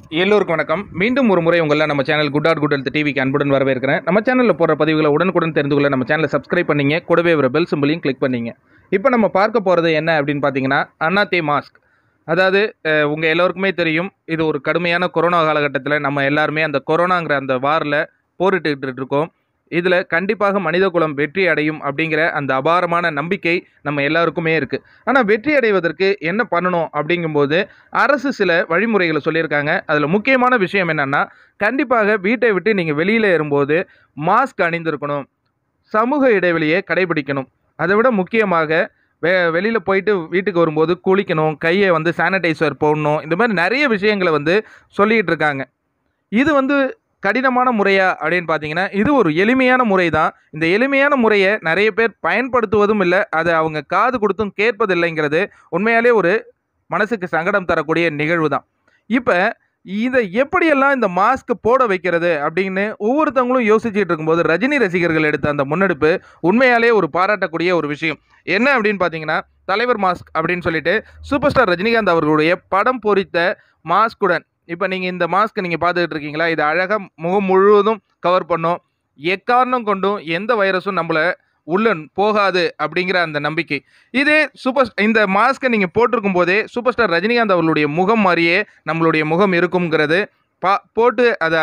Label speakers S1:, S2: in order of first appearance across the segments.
S1: எல்லோருக்கும் வணக்கம் மீண்டும் ஒரு முறை உங்களை நம்ம channel good at good health டிவிக்கு அன்புடன் வரவேற்கிறேன் நம்ம சேனலில் போடுற பதிவுகளை உடனுக்குடன் தெரிந்து கொள்ள நம்ம சேனலை சப்ஸ்கிரைப் பண்ணீங்க கூடவே ஒரு பெல் சிம்பிளையும் கிளிக் பண்ணீங்க இப்போ நம்ம பார்க்க போகிறது என்ன அப்படின்னு பார்த்தீங்கன்னா அண்ணாத்தே மாஸ்க் அதாவது உங்கள் எல்லோருக்குமே தெரியும் இது ஒரு கடுமையான கொரோனா காலகட்டத்தில் நம்ம எல்லாருமே அந்த கொரோனாங்கிற அந்த வாரில் போரிட்டுக்கிட்டு இருக்கோம் இதில் கண்டிப்பாக மனித குலம் வெற்றி அடையும் அப்படிங்கிற அந்த அபாரமான நம்பிக்கை நம்ம எல்லாருக்குமே இருக்குது ஆனால் வெற்றி அடைவதற்கு என்ன பண்ணணும் அப்படிங்கும்போது அரசு சில வழிமுறைகளை சொல்லியிருக்காங்க அதில் முக்கியமான விஷயம் என்னென்னா கண்டிப்பாக வீட்டை விட்டு நீங்கள் வெளியில் ஏறும்போது மாஸ்க் அணிந்திருக்கணும் சமூக இடைவெளியை கடைபிடிக்கணும் அதை விட முக்கியமாக வெ வெளியில் போயிட்டு வீட்டுக்கு வரும்போது குளிக்கணும் கையை வந்து சானிடைசர் போடணும் இந்த மாதிரி நிறைய விஷயங்களை வந்து சொல்லிகிட்டு இருக்காங்க இது வந்து கடினமான முறையா அப்படின்னு பார்த்தீங்கன்னா இது ஒரு எளிமையான முறை தான் இந்த எளிமையான முறையை நிறைய பேர் பயன்படுத்துவதும் இல்லை அதை அவங்க காது கொடுத்தும் கேட்பதில்லைங்கிறது உண்மையாலே ஒரு மனசுக்கு சங்கடம் தரக்கூடிய நிகழ்வு தான் இப்போ இதை எப்படியெல்லாம் இந்த மாஸ்க் போட வைக்கிறது அப்படின்னு ஒவ்வொருத்தவங்களும் யோசிச்சுட்டு இருக்கும்போது ரஜினி ரசிகர்கள் எடுத்த அந்த முன்னெடுப்பு உண்மையாலே ஒரு பாராட்டக்கூடிய ஒரு விஷயம் என்ன அப்படின்னு பார்த்தீங்கன்னா தலைவர் மாஸ்க் அப்படின்னு சொல்லிட்டு சூப்பர் ஸ்டார் ரஜினிகாந்த் அவர்களுடைய படம் பொறித்த மாஸ்குடன் இப்போ நீங்கள் இந்த மாஸ்க் நீங்கள் பார்த்துக்கிட்டு இருக்கீங்களா இது அழகாக முகம் முழுவதும் கவர் பண்ணும் எக்காரணம் கொண்டும் எந்த வைரஸும் நம்மளை உள்ள போகாது அப்படிங்கிற அந்த நம்பிக்கை இதே சூப்பர் இந்த மாஸ்க்கை நீங்கள் போட்டிருக்கும் போதே சூப்பர் ஸ்டார் ரஜினிகாந்த் அவர்களுடைய முகம் மாதிரியே நம்மளுடைய முகம் இருக்குங்கிறது பா போட்டு அதை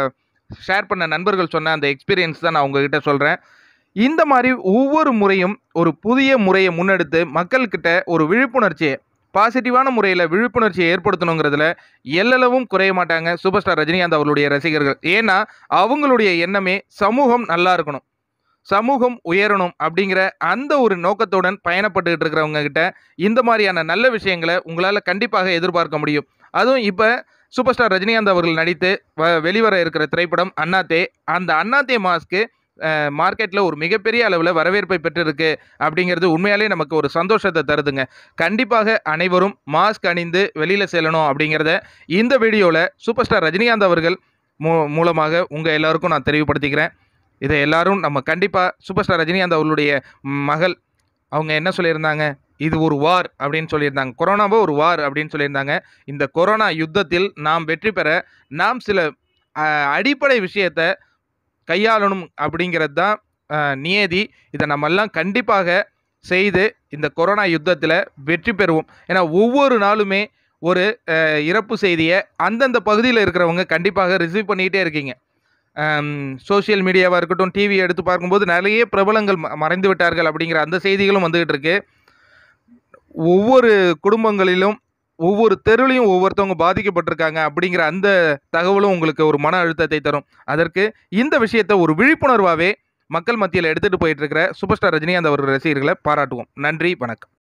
S1: ஷேர் பண்ண நண்பர்கள் சொன்ன அந்த எக்ஸ்பீரியன்ஸ் தான் நான் உங்ககிட்ட சொல்கிறேன் இந்த மாதிரி ஒவ்வொரு முறையும் ஒரு புதிய முறையை முன்னெடுத்து மக்கள்கிட்ட ஒரு விழிப்புணர்ச்சியை பாசிட்டிவான முறையில் விழிப்புணர்ச்சியை ஏற்படுத்தணுங்கிறதுல எல்லளவும் குறைய மாட்டாங்க சூப்பர் ஸ்டார் ரஜினிகாந்த் அவர்களுடைய ரசிகர்கள் ஏன்னா அவங்களுடைய எண்ணமே சமூகம் நல்லா இருக்கணும் சமூகம் உயரணும் அப்படிங்கிற அந்த ஒரு நோக்கத்துடன் பயணப்பட்டுக்கிட்டு இருக்கிறவங்க கிட்ட இந்த மாதிரியான நல்ல விஷயங்களை உங்களால் கண்டிப்பாக எதிர்பார்க்க முடியும் அதுவும் இப்போ சூப்பர் ஸ்டார் ரஜினிகாந்த் அவர்கள் நடித்து வ வெளிவர இருக்கிற திரைப்படம் அண்ணாத்தே அந்த அண்ணாத்தே மாஸ்க்கு மார்க்கெட்டில் ஒரு மிகப்பெரிய அளவில் வரவேற்பை பெற்றிருக்கு அப்படிங்கிறது உண்மையாலே நமக்கு ஒரு சந்தோஷத்தை தருதுங்க கண்டிப்பாக அனைவரும் மாஸ்க் அணிந்து வெளியில் செல்லணும் அப்படிங்கிறத இந்த வீடியோவில் சூப்பர் ஸ்டார் ரஜினிகாந்த் அவர்கள் மூ மூலமாக உங்கள் எல்லாருக்கும் நான் தெளிவுபடுத்திக்கிறேன் இதை எல்லாரும் நம்ம கண்டிப்பாக சூப்பர் ஸ்டார் ரஜினிகாந்த் அவர்களுடைய மகள் அவங்க என்ன சொல்லியிருந்தாங்க இது ஒரு வார் அப்படின்னு சொல்லியிருந்தாங்க கொரோனாவோ ஒரு வார் அப்படின்னு சொல்லியிருந்தாங்க இந்த கொரோனா யுத்தத்தில் நாம் வெற்றி பெற நாம் சில அடிப்படை விஷயத்தை கையாளணும் அப்படிங்கிறது தான் நியதி இதை நம்மெல்லாம் கண்டிப்பாக செய்து இந்த கொரோனா யுத்தத்தில் வெற்றி பெறுவோம் ஏன்னா ஒவ்வொரு நாளுமே ஒரு இறப்பு செய்தியை அந்தந்த பகுதியில் இருக்கிறவங்க கண்டிப்பாக ரிசீவ் பண்ணிக்கிட்டே இருக்கீங்க சோசியல் மீடியாவாக இருக்கட்டும் டிவி எடுத்து பார்க்கும்போது நிறைய பிரபலங்கள் மறைந்து விட்டார்கள் அப்படிங்கிற அந்த செய்திகளும் வந்துகிட்டு இருக்கு ஒவ்வொரு குடும்பங்களிலும் ஒவ்வொரு தெருலையும் ஒவ்வொருத்தவங்க பாதிக்கப்பட்டிருக்காங்க அப்படிங்கிற அந்த தகவலும் உங்களுக்கு ஒரு மன அழுத்தத்தை தரும் அதற்கு இந்த விஷயத்தை ஒரு விழிப்புணர்வாகவே மக்கள் மத்தியில் எடுத்துகிட்டு போயிட்டு இருக்கிற சூப்பர் ஸ்டார் ரஜினிகாந்த் அவர்கள் ரசிகர்களை பாராட்டுவோம் நன்றி வணக்கம்